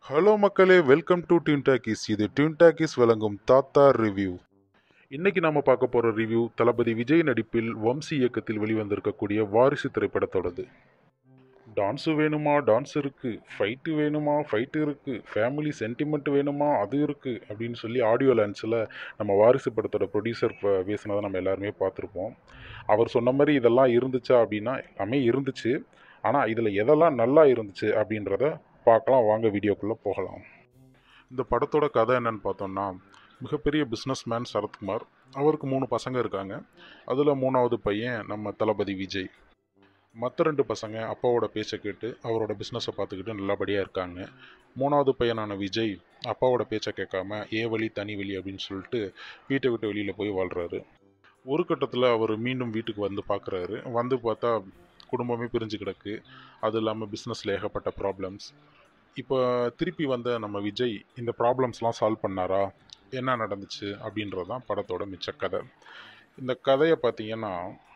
hello மக்களே welcome to Tune Talkies இது Tune Talkies வழங்கும் தாத்தா ரிவ்யூ இன்னைக்கு நாம பார்க்க போற ரிவ்யூ தளபதி விஜய் நடிப்பில் வம்சி இயக்கத்தில் வெளிவந்திருக்கக்கூடிய வாரிசு திரைப்படத்தோடது டான்ஸு வேணுமா டான்ஸ் இருக்கு ஃபைட்டு வேணுமா ஃபைட்டு இருக்கு ஃபேமிலி சென்டிமெண்ட் வேணுமா அது இருக்கு அப்படின்னு சொல்லி ஆடியோ லான்ச்சில் நம்ம வாரிசு படத்தோட ப்ரொடியூசர் பேசினதை நம்ம எல்லாருமே பார்த்துருப்போம் அவர் சொன்ன மாதிரி இதெல்லாம் இருந்துச்சா அப்படின்னா எல்லாமே இருந்துச்சு ஆனால் இதில் எதெல்லாம் நல்லா இருந்துச்சு அப்படின்றத பார்க்கலாம் வாங்க வீடியோக்குள்ளே போகலாம் இந்த படத்தோட கதை என்னன்னு பார்த்தோம்னா மிகப்பெரிய பிஸ்னஸ்மேன் சரத்குமார் அவருக்கு மூணு பசங்க இருக்காங்க அதில் மூணாவது பையன் நம்ம தளபதி விஜய் மற்ற ரெண்டு பசங்க அப்பாவோட பேச்சை கேட்டு அவரோட பிஸ்னஸை பார்த்துக்கிட்டு நல்லபடியாக இருக்காங்க மூணாவது பையனான விஜய் அப்பாவோட பேச்சை கேட்காம ஏ வழி தனி வழி அப்படின்னு சொல்லிட்டு வீட்டை விட்டு வெளியில் போய் வாழ்கிறாரு ஒரு கட்டத்தில் அவர் மீண்டும் வீட்டுக்கு வந்து பார்க்குறாரு வந்து பார்த்தா குடும்பமே பிரிஞ்சு கிடக்கு அது இல்லாமல் பிஸ்னஸில் ஏகப்பட்ட ப்ராப்ளம்ஸ் இப்போ திருப்பி வந்த நம்ம விஜய் இந்த ப்ராப்ளம்ஸ்லாம் சால்வ் பண்ணாரா என்ன நடந்துச்சு அப்படின்றது தான் படத்தோட மிச்ச கதை இந்த கதையை பார்த்தீங்கன்னா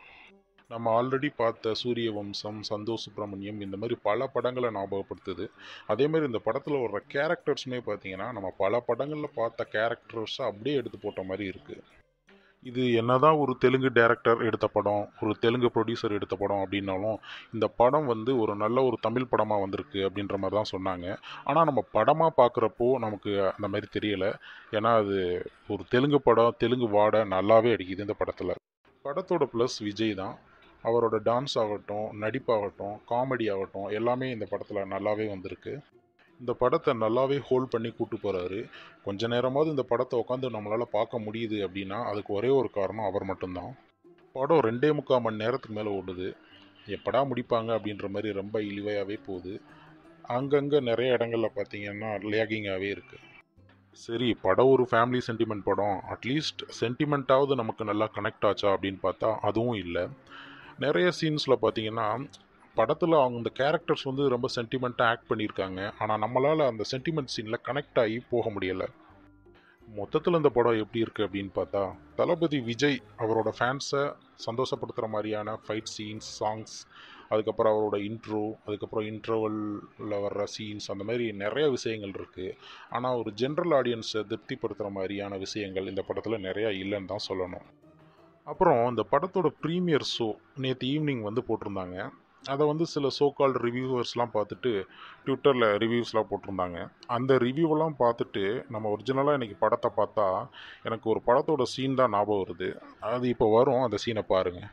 நம்ம ஆல்ரெடி பார்த்த சூரிய வம்சம் சந்தோஷ் சுப்ரமணியம் இந்த மாதிரி பல படங்களை ஞாபகப்படுத்துது அதே மாதிரி இந்த படத்தில் வர்ற கேரக்டர்ஸுமே பார்த்தீங்கன்னா நம்ம பல படங்களில் பார்த்த கேரக்டர்ஸை அப்படியே எடுத்து போட்ட மாதிரி இருக்குது இது என்னதான் ஒரு தெலுங்கு டைரக்டர் எடுத்த படம் ஒரு தெலுங்கு ப்ரொடியூசர் எடுத்த படம் அப்படின்னாலும் இந்த படம் வந்து ஒரு நல்ல ஒரு தமிழ் படமாக வந்திருக்கு அப்படின்ற மாதிரி தான் சொன்னாங்க ஆனால் நம்ம படமாக பார்க்குறப்போ நமக்கு அந்த மாதிரி தெரியலை ஏன்னா அது ஒரு தெலுங்கு படம் தெலுங்கு வாடை நல்லாவே அடிக்குது இந்த படத்தில் படத்தோட ப்ளஸ் விஜய் தான் அவரோட டான்ஸ் ஆகட்டும் நடிப்பாகட்டும் காமெடி ஆகட்டும் எல்லாமே இந்த படத்தில் நல்லாவே வந்திருக்கு இந்த படத்தை நல்லாவே ஹோல்ட் பண்ணி கூட்டு போகிறாரு கொஞ்ச நேரமாவது இந்த படத்தை உட்காந்து நம்மளால் பார்க்க முடியுது அப்படின்னா அதுக்கு ஒரே ஒரு காரணம் அவர் மட்டும்தான் படம் ரெண்டே முக்கால் மணி நேரத்துக்கு மேலே ஓடுது எப்படா முடிப்பாங்க அப்படின்ற மாதிரி ரொம்ப இழிவையாகவே போகுது அங்கங்கே நிறைய இடங்களில் பார்த்தீங்கன்னா லேகிங்காகவே இருக்குது சரி படம் ஒரு ஃபேமிலி சென்டிமெண்ட் படம் அட்லீஸ்ட் சென்டிமெண்ட்டாவது நமக்கு நல்லா கனெக்ட் ஆச்சா அப்படின்னு பார்த்தா அதுவும் இல்லை நிறைய சீன்ஸில் பார்த்தீங்கன்னா படத்தில் அவங்க இந்த கேரக்டர்ஸ் வந்து ரொம்ப சென்டிமெண்ட்டாக ஆக்ட் பண்ணியிருக்காங்க ஆனால் நம்மளால் அந்த சென்டிமெண்ட் சீனில் கனெக்ட் ஆகி போக முடியலை மொத்தத்தில் இந்த படம் எப்படி இருக்குது அப்படின்னு பார்த்தா தளபதி விஜய் அவரோட ஃபேன்ஸை சந்தோஷப்படுத்துகிற மாதிரியான ஃபைட் சீன்ஸ் சாங்ஸ் அதுக்கப்புறம் அவரோட இன்ட்ரோ அதுக்கப்புறம் இன்ட்ரோவலில் வர்ற சீன்ஸ் அந்த மாதிரி நிறைய விஷயங்கள் இருக்குது ஆனால் ஒரு ஜென்ரல் ஆடியன்ஸை திருப்திப்படுத்துகிற மாதிரியான விஷயங்கள் இந்த படத்தில் நிறையா இல்லைன்னு தான் சொல்லணும் அப்புறம் இந்த படத்தோட ப்ரீமியர் ஷோ நேற்று ஈவினிங் வந்து போட்டிருந்தாங்க அதை வந்து சில சோ கால்டு ரிவ்யூவர்ஸ்லாம் பார்த்துட்டு ட்விட்டரில் ரிவ்யூஸ்லாம் போட்டிருந்தாங்க அந்த ரிவ்யூவெல்லாம் பார்த்துட்டு நம்ம ஒரிஜினலாக இன்றைக்கி படத்தை பார்த்தா எனக்கு ஒரு படத்தோட சீன் தான் ஞாபகம் வருது அது இப்போ வரும் அந்த சீனை பாருங்கள்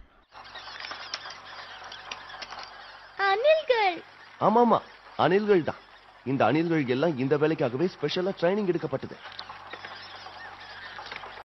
அணில்கள் ஆமாமா அணில்கள் தான் இந்த அணில்கள் எல்லாம் இந்த வேலைக்காகவே ஸ்பெஷலா ட்ரைனிங் எடுக்கப்பட்டது